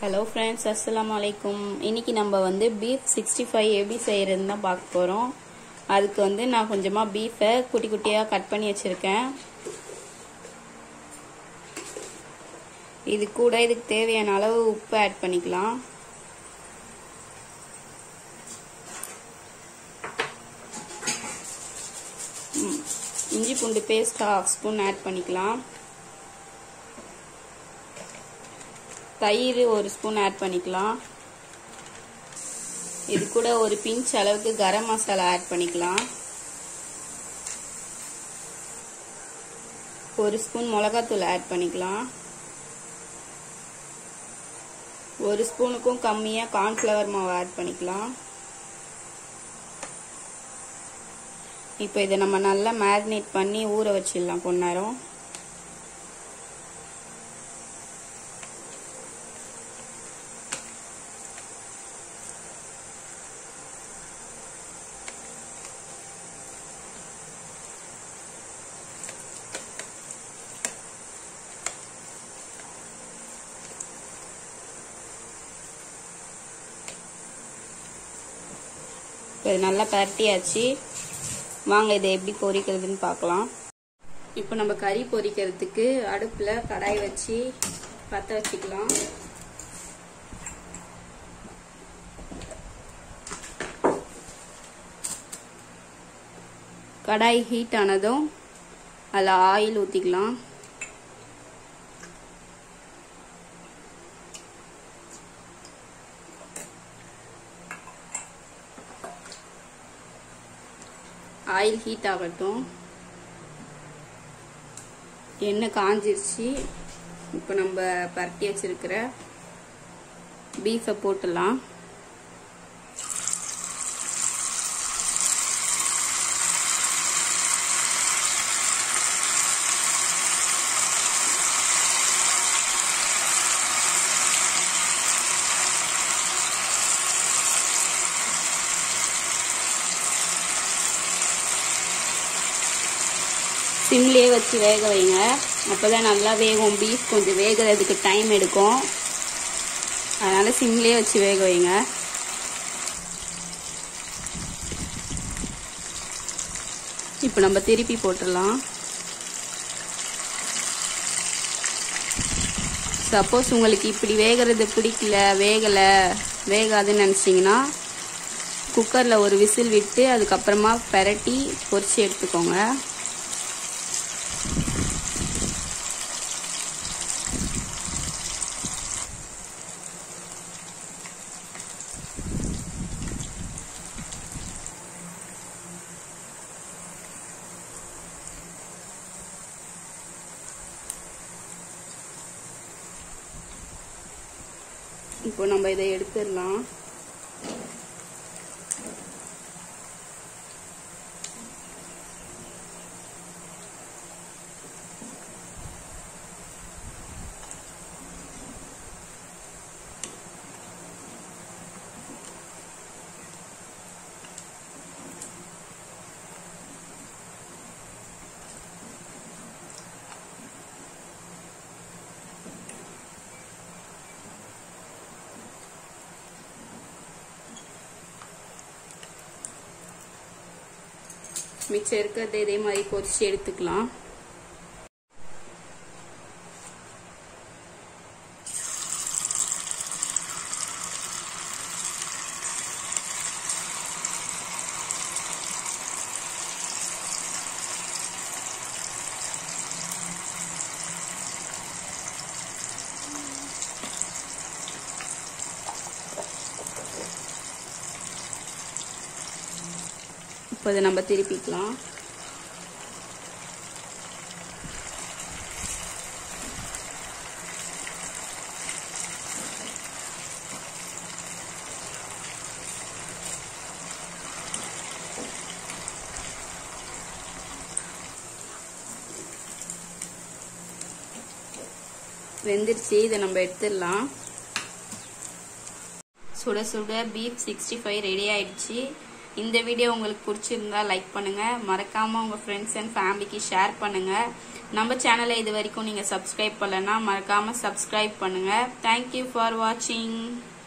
hello friends அஸ்ஸலாமு அலைக்கும் இன்னைக்கு நம்ம வந்து பீஃப் சிக்ஸ்டி ஃபைவ் எப்படி செய்யறதுன்னு தான் பார்க்க போகிறோம் அதுக்கு வந்து நான் கொஞ்சமாக பீஃபை குட்டி குட்டியாக கட் பண்ணி வச்சுருக்கேன் இது கூட இதுக்கு தேவையான அளவு உப்பு ஆட் பண்ணிக்கலாம் ம், இஞ்சி பூண்டு பேஸ்ட் ஹாஃப் ஸ்பூன் ஆட் பண்ணிக்கலாம் தயிர் ஒரு ஸ்பூன் ஆட் பண்ணிக்கலாம் இது கூட ஒரு பிஞ்ச் அளவுக்கு கரம் மசாலா ஆட் பண்ணிக்கலாம் ஒரு ஸ்பூன் மிளகாத்தூள் ஆட் பண்ணிக்கலாம் ஒரு ஸ்பூனுக்கும் கம்மியாக கார்ன்ஃப்ளவர் மாவு ஆட் பண்ணிக்கலாம் இப்போ இதை நம்ம நல்லா மேரினேட் பண்ணி ஊற வச்சிடலாம் கொஞ்ச நேரம் இப்போ இது நல்லா பரட்டியாச்சு வாங்க இதை எப்படி பொரிக்கிறதுன்னு பார்க்கலாம் இப்போ நம்ம கறி பொரிக்கிறதுக்கு அடுப்பில் கடாய் வச்சு பற்ற வச்சுக்கலாம் கடாய் ஹீட் ஆனதும் அதில் ஆயில் ஊற்றிக்கலாம் ஆயில் ஹீட் ஆகட்டும் எண்ணெய் காஞ்சிருச்சு இப்போ நம்ம பரட்டி வச்சிருக்கிற பீஃபை போட்டுடலாம் சிம்லேயே வச்சு வேக வைங்க அப்போதான் நல்லா வேகும் பீஃப் கொஞ்சம் வேகிறதுக்கு டைம் எடுக்கும் அதனால சிம்லேயே வச்சு வேக வைங்க இப்போ நம்ம திருப்பி போட்டுடலாம் சப்போஸ் உங்களுக்கு இப்படி வேகிறது பிடிக்கல வேகலை வேகாதுன்னு நினச்சிங்கன்னா குக்கரில் ஒரு விசில் விட்டு அதுக்கப்புறமா பெரட்டி பொரிச்சு எடுத்துக்கோங்க இப்போ நம்ம இதை எடுத்துடலாம் மிச்சம் இருக்கிறது இதே மாதிரி பொரிச்சு எடுத்துக்கலாம் இப்போ இதை நம்ம திருப்பிக்கலாம் வெந்துருச்சு இதை நம்ம எடுத்துடலாம் சுட சுட பீஃப் சிக்ஸ்டி ஃபைவ் ரெடி ஆயிடுச்சு இந்த வீடியோ உங்களுக்கு பிடிச்சிருந்தா லைக் பண்ணுங்க மறக்காம உங்க ஃப்ரெண்ட்ஸ் அண்ட் ஃபேமிலிக்கு ஷேர் பண்ணுங்க நம்ம சேனலை இது வரைக்கும் நீங்க சப்ஸ்கிரைப் பண்ணலன்னா மறக்காம சப்ஸ்கிரைப் பண்ணுங்க தேங்க்யூ ஃபார் வாட்சிங்